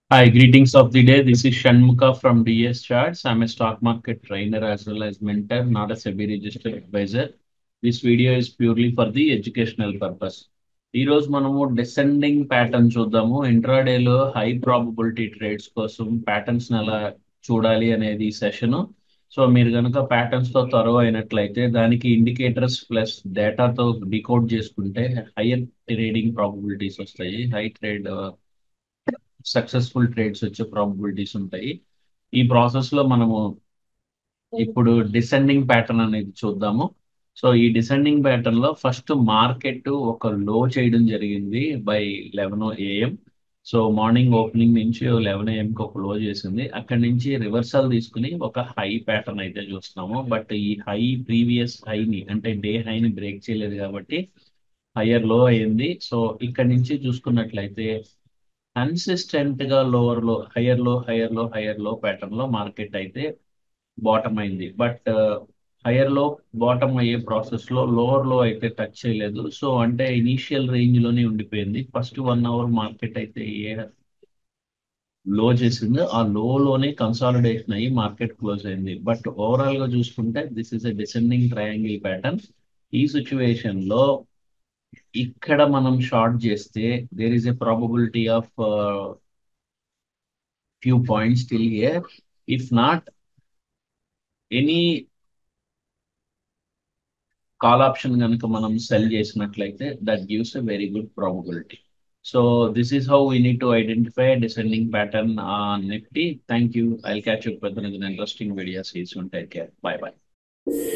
Hi, greetings of the day. This is Shanmuka from DS Charts. I'm a stock market trainer as well as mentor, not a SEBI registered advisor. This video is purely for the educational purpose. ఈ రోజు మనము descending pattern చూద్దాము ఇంట్రాడేలో high probability trades కోసం patterns ఎలా చూడాలి అనేది session so మీరు కనుక ప్యాటర్న్స్ తో త్వరగా అయినట్లయితే దానికి ఇండికేటర్స్ ప్లస్ డేటాతో డికోడ్ చేసుకుంటే హైయర్ ట్రేడింగ్ ప్రాబబిలిటీస్ వస్తాయి హై ట్రేడ్ సక్సెస్ఫుల్ ట్రేడ్స్ వచ్చే ప్రాబబిలిటీస్ ఉంటాయి ఈ ప్రాసెస్ లో మనము ఇప్పుడు డిసెండింగ్ ప్యాటర్న్ అనేది చూద్దాము సో ఈ డిసెండింగ్ ప్యాటర్న్ లో ఫస్ట్ మార్కెట్ ఒక లో చేయడం జరిగింది by eleven AM so morning opening నుంచి లెవెన్ ఏఎంకి ఒక లో చేసింది అక్కడి నుంచి రివర్సల్ తీసుకుని ఒక హై ప్యాటర్న్ అయితే చూస్తున్నాము బట్ ఈ హై ప్రీవియస్ హైని అంటే డే హైని బ్రేక్ చేయలేదు కాబట్టి హయ్యర్ లో అయింది సో ఇక్కడ నుంచి చూసుకున్నట్లయితే కన్సిస్టెంట్ గా లోవర్ లో హయ్యర్ లో హయ్యర్ లో హయ్యర్ లో ప్యాటర్న్ లో మార్కెట్ అయితే బాటమ్ అయింది బట్ హయ్యర్ లో బాటమ్ అయ్యే ప్రాసెస్ లో లోవర్ లో అయితే టచ్ చేయలేదు సో అంటే ఇనీషియల్ రేంజ్ లోనే ఉండిపోయింది ఫస్ట్ వన్ అవర్ మార్కెట్ అయితే ఏ లో చేసింది ఆ లో లోనే కన్సాలిడేషన్ అయ్యి మార్కెట్ క్లోజ్ అయింది బట్ ఓవరాల్ గా చూసుకుంటే this is a descending triangle pattern ఈ సిచ్యువేషన్ లో ఇక్కడ మనం షార్ట్ చేస్తే there is a probability of few points still here if not any call option కనుక మనం సెల్ చేసినట్లయితే that gives a very good probability so this is how we need to identify descending pattern Nifty thank you I catch up with interesting videos ఈ soon take care bye by